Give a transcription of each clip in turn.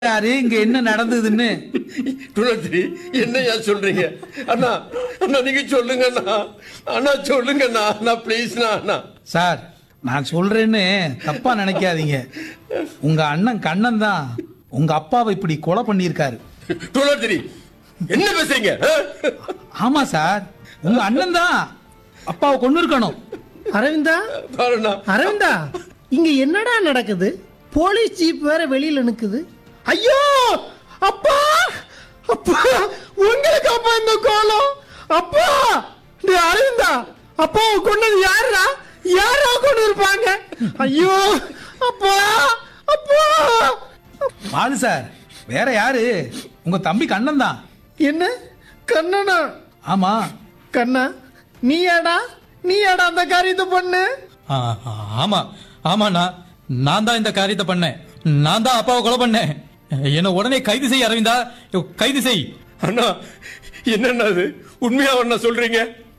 யாரு இங்க என்ன நடந்ததுன்னு துளசி என்னையா சொல்றீங்க அண்ணா அண்ணா நீங்க சொல்லுங்க அண்ணா அண்ணா சொல்லுங்க அண்ணா அண்ணா ப்ளீஸ்ண்ணா அண்ணா சார் நான் சொல்றேன்னு தப்பா நினைக்காதீங்க உங்க அண்ணன் கண்ணன் தான் உங்க அப்பாவை இப்படி கொலை பண்ணியிருக்காரு துளசி என்ன பேசுறீங்க ஆ? ஆமா சார் உங்க அண்ணன் தான் அப்பாவை கொண்டு இருக்கணும் அரவிந்தா பாருண்ணா அரவிந்தா இங்க என்னடா நடக்குது போலீஸ் ஜீப் வேற வெளியில நிக்குது ஐயோ அப்பா அப்பா உங்களுக்கு அப்பா இந்த கோலம் அப்பா டேய் அரவிந்தா அப்பாவை கொண்டது யாருடா யாரா கொண்டு இருப்பாங்க ஐயோ அப்பா அப்பா மாலு சார் வேற யாரு உங்க தம்பி கண்ணன் தான் என்ன கண்ணனா ஆமா கண்ணா நீயாடா நீயாடா அந்த காரியத்தை பண்ணு ஆ, ஆ, ஆமா ஆமாண்ணா நான் தான் இந்த காரியத்தை பண்ணேன் நான் தான் அப்பாவை கொலை பண்ணேன் என்னை உடனே கைது செய் அரவிந்தா கைது செய் அண்ணா என்னண்ணா அது உண்மையா அண்ணா சொல்றீங்க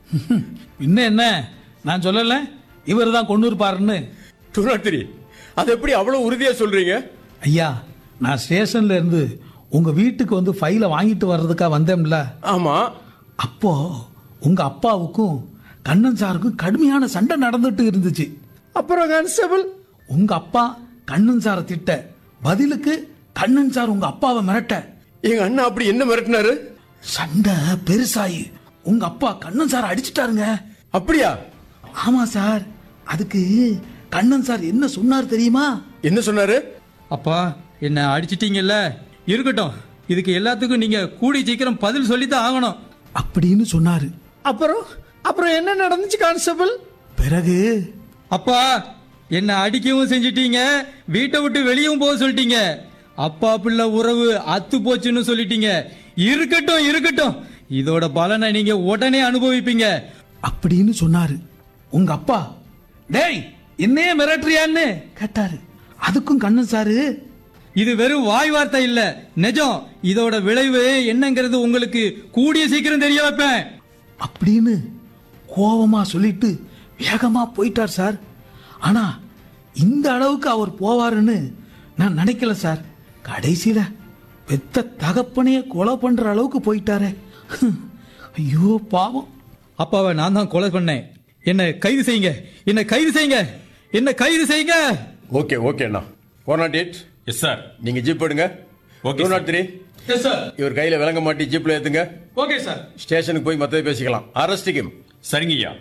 இன்னும் என்ன நான் சொல்லல இவர் தான் கொண்டு இருப்பாருன்னு துளசி அது எப்படி அவ்வளவு உறுதியா சொல்றீங்க ஐயா நான் ஸ்டேஷன்ல இருந்து உங்க வீட்டுக்கு வந்து ஃபைலை வாங்கிட்டு வர்றதுக்காக வந்தேன்ல ஆமா அப்போ உங்க அப்பாவுக்கும் கண்ணன் சாருக்கும் கடுமையான சண்டை நடந்துட்டு இருந்துச்சு அப்புறம் கான்ஸ்டபிள் உங்க அப்பா கண்ணன் சாரை திட்ட பதிலுக்கு கண்ணன் சார் உங்க அப்பாவை மிரட்ட எங்க அண்ணா அப்படி என்ன மிரட்டினாரு சண்டை பெருசாயி உங்க அப்பா கண்ணன் சார் அடிச்சிட்டாருங்க அப்படியா ஆமா சார் அதுக்கு கண்ணன் சார் என்ன சொன்னார் தெரியுமா என்ன சொன்னாரு அப்பா என்ன அடிச்சிட்டீங்கல்ல இருக்கட்டும் இதுக்கு எல்லாத்துக்கும் நீங்க கூடி சீக்கிரம் பதில் சொல்லித்தான் ஆகணும் அப்படின்னு சொன்னாரு அப்புறம் அப்புறம் என்ன நடந்துச்சு கான்ஸ்டபிள் பிறகு அப்பா என்ன அடிக்கவும் செஞ்சிட்டீங்க வீட்டை விட்டு வெளியும் போக சொல்லிட்டீங்க அப்பா பிள்ளை உறவு அத்து போச்சுன்னு சொல்லிட்டீங்க இருக்கட்டும் இருக்கட்டும் இதோட பலனை நீங்க உடனே அனுபவிப்பீங்க அப்படின்னு சொன்னாரு உங்க அப்பா டேய் என்னையே மிரட்டுறியான்னு கேட்டாரு அதுக்கும் கண்ணன் சாரு இது வெறும் வாய் வார்த்தை இல்ல நிஜம் இதோட விளைவு என்னங்கிறது உங்களுக்கு கூடிய சீக்கிரம் தெரிய வைப்பேன் அப்படின்னு கோவமா சொல்லிட்டு வேகமா போயிட்டார் சார் ஆனா இந்த அளவுக்கு அவர் போவாருன்னு நான் நினைக்கல சார் கடைசியில பெத்த தகப்பனையே கொலை பண்ற அளவுக்கு போயிட்டாரே ஹம், ஐயோ பாவம் அப்பாவை நான் தான் கொலை பண்ணேன் என்ன கைது செய்யுங்க என்ன கைது செய்யுங்க என்ன கைது செய்யுங்க ஓகே ஓகே அண்ணா four naught eight yes sir நீங்க ஜீப் எடுங்க Okay, two sir. Naught three yes sir இவர் கையில விளங்க மாட்டி ஜீப்ல ஏத்துங்க ஓகே சார் ஸ்டேஷனுக்கு போய் மத்ததை பேசிக்கலாம் அரஸ்டிக்கும் சரிங்க ஐயா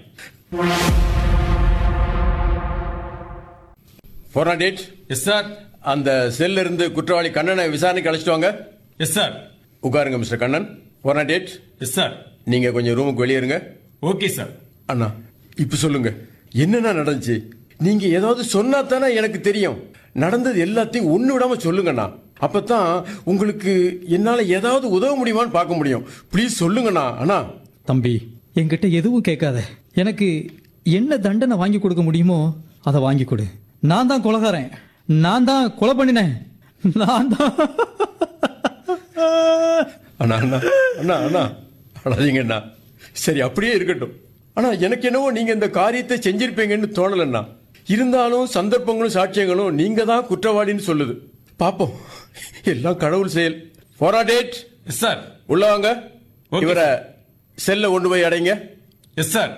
four naught eight yes sir அந்த செல்ல இருந்து குற்றவாளி கண்ணனை விசாரணைக்கு அழைச்சிட்டு வாங்க எஸ் சார் உட்காருங்க mister Kannan four naught eight yes sir நீங்க கொஞ்சம் ரூமுக்கு வெளியே இருங்க ஓகே சார் அண்ணா இப்ப சொல்லுங்க என்னென்ன நடந்துச்சு நீங்க ஏதாவது சொன்னா தானே எனக்கு தெரியும் நடந்தது எல்லாத்தையும் ஒண்ணு விடாம சொல்லுங்கண்ணா அப்பதான் உங்களுக்கு என்னால ஏதாவது உதவ முடியுமான்னு பார்க்க முடியும் ப்ளீஸ் சொல்லுங்கண்ணா அண்ணா தம்பி என்கிட்ட எதுவும் கேட்காத எனக்கு என்ன தண்டனை வாங்கி கொடுக்க முடியுமோ அதை வாங்கி கொடு நான் தான் கொலகாரன் நான் தான் கொலை பண்ணினேன் நான் தான் அண்ணா அண்ணா அண்ணா அண்ணா அழாதீங்கண்ணா சரி அப்படியே இருக்கட்டும் ஆனா எனக்கு என்னவோ நீங்க இந்த காரியத்தை செஞ்சிருப்பீங்கன்னு தோணலண்ணா இருந்தாலும் சந்தர்ப்பங்களும் சாட்சியங்களும் நீங்க தான் குற்றவாளின்னு சொல்லுது பாப்போம் எல்லாம் கடவுள் செயல் ஃபோரா டேட் எஸ் சார் உள்ள வாங்க Okay, இவரை செல்ல கொண்டு போய் அடைங்க எஸ் சார்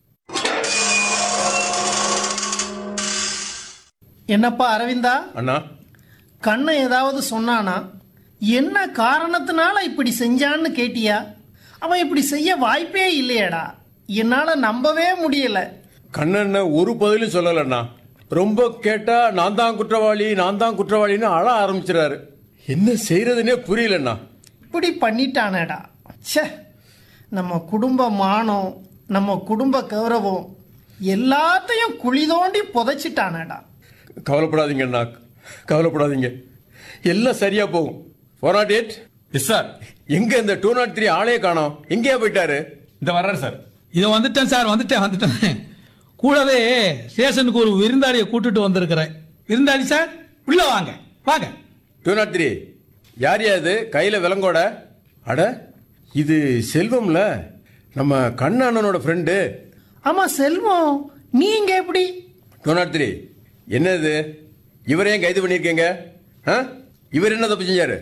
என்னப்பா அரவிந்தா அண்ணா கண்ணன் ஏதாவது சொன்னானா என்ன காரணத்தினால இப்படி செஞ்சான்னு கேட்டியா அவன் இப்படி செய்ய வாய்ப்பே இல்லையேடா என்னால நம்பவே முடியல கண்ணன் ஒரு பதிலும் சொல்லலண்ணா ரொம்ப கேட்டா நான் தான் குற்றவாளி நான் தான் குற்றவாளின்னு அழ ஆரம்பிச்சிடாரு என்ன செய்யறதுனே புரியலண்ணா இப்படி பண்ணிட்டானேடா ச்சே நம்ம குடும்ப மானம் நம்ம குடும்ப கௌரவம் எல்லாத்தையும் குழி தோண்டி புதைச்சிட்டானேடா கவலைப்படாதீங்க அண்ணா கவலைப்படாதீங்க எல்லாம் சரியா போகும் four naught eight yes sir எங்க இந்த டூ நாட் த்ரீ ஆளே காணோம் எங்கேயா போயிட்டாரு இந்த வர்றாரு சார் இதை வந்துட்டேன் சார் வந்துட்டேன் வந்துட்டேன் கூடவே ஸ்டேஷனுக்கு ஒரு விருந்தாளியை கூட்டிட்டு வந்திருக்கிறேன் விருந்தாளி சார் உள்ள வாங்க வாங்க டூ நாட் த்ரீ யார் யா இது கையில விலங்கோட அட இது செல்வம்ல நம்ம கண்ணண்ணனோட ஃப்ரெண்டு ஆமா செல்வம் நீ இங்க எப்படி டூ நாட் த்ரீ என்னது இவரையும் கைது பண்ணியிருக்கீங்க ஆ? இவர் என்ன தப்பு செஞ்சாரு